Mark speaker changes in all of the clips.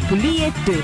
Speaker 1: புள்ளி எட்டு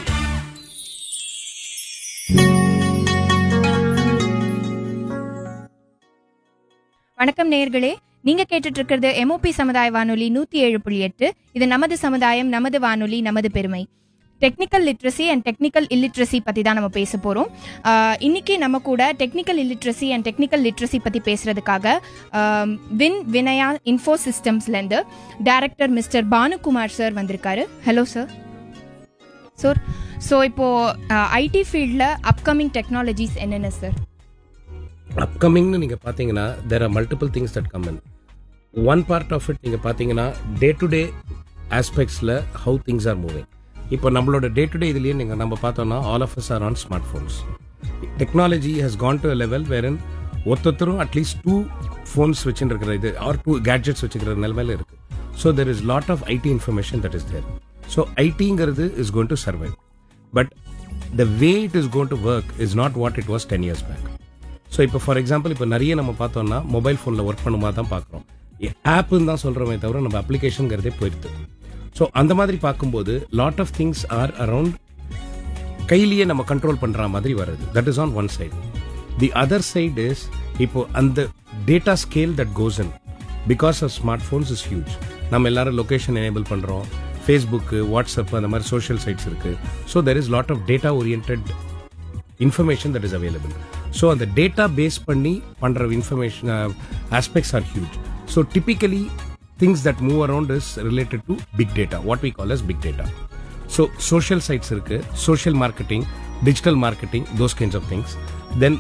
Speaker 2: வணக்கம் நேயர்களே நீங்க கேட்டுட்டு இருக்கிறது எம்ஓபி சமுதாய வானொலி நூத்தி ஏழு புள்ளி எட்டு இது நமது சமுதாயம் நமது வானொலி நமது பெருமை technical literacy and technical illiteracy பத்தி தான் நம்ம பேச போறோம் ஆஹ் இன்னைக்கு நம்ம கூட technical illiteracy and technical literacy பத்தி பேசுறதுக்காக ஆம், வின் வினயா இன்ஃபோ சிஸ்டம்ஸ்ல இருந்து டைரக்டர் மிஸ்டர் பானுகுமார் சார் வந்திருக்காரு ஹலோ சார் சார் ஸோ இப்போ ஐடி ஃபீல்டில் அப்கமிங் டெக்னாலஜிஸ் என்னென்ன சார்
Speaker 3: அப்கமிங்னு நீங்கள் பார்த்தீங்கன்னா there are multiple things that come in one part of it நீங்கள் பார்த்தீங்கன்னா டே டு டே ஆஸ்பெக்ட்ஸில் ஹவு திங்ஸ் ஆர் மூவிங் இப்போ நம்மளோட டே டு டே இதுலேயே நீங்கள் நம்ம பார்த்தோம்னா all of us are on smart phones technology has gone to level வேறன் ஒருத்தரும் அட்லீஸ்ட் டூ ஃபோன்ஸ் வச்சுட்டு இருக்கிற இது ஆர் டூ கேட்ஜெட்ஸ் வச்சுக்கிற நிலைமையில இருக்கு so there is lot of IT information that is there so ஐடிங்கிறது is going to survive but the way it is going to work is not what it was ten years back so இப்போ for example இப்போ நிறைய நம்ம பார்த்தோம்னா mobile ஃபோனில் work பண்ணுமா தான் பார்க்குறோம் ஆப்புன்னு தான் சொல்கிறோமே தவிர நம்ம அப்ளிகேஷனுங்கிறதே போயிடுது ஸோ அந்த மாதிரி பார்க்கும்போது lot of things are around கையிலேயே நம்ம கண்ட்ரோல் பண்ணுற மாதிரி வருது that is on one side the other side is இப்போ அந்த data scale that goes in because of smart phones is huge நம்ம எல்லாரும் லொகேஷன் எனேபிள் பண்ணுறோம் ஃபேஸ்புக்கு வாட்ஸ்அப் அந்த மாதிரி சோஷியல் சைட்ஸ் இருக்கு so there is lot of data oriented information that is available so அந்த data base பண்ணி பண்ணுற information aspects are huge so typically things that move around is related to big data what we call as big data so social sites இருக்கு social marketing digital marketing those kinds of things then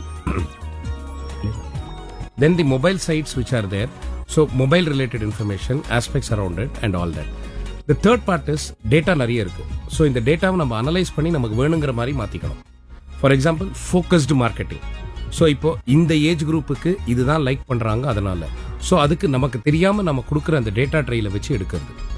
Speaker 3: then the mobile sites which are there so mobile related information aspects around it and all that the third part is data நிறைய இருக்கு so இந்த டேட்டாவை நம்ம analyse பண்ணி நமக்கு வேணுங்கிற மாதிரி மாத்திக்கணும் for example focused marketing so இப்போ இந்த ஏஜ் குரூப்புக்கு இதுதான் லைக் பண்றாங்க அதனால ஸோ அதுக்கு நமக்கு தெரியாம நம்ம கொடுக்குற அந்த டேட்டா ட்ரையில வச்சு எடுக்கிறது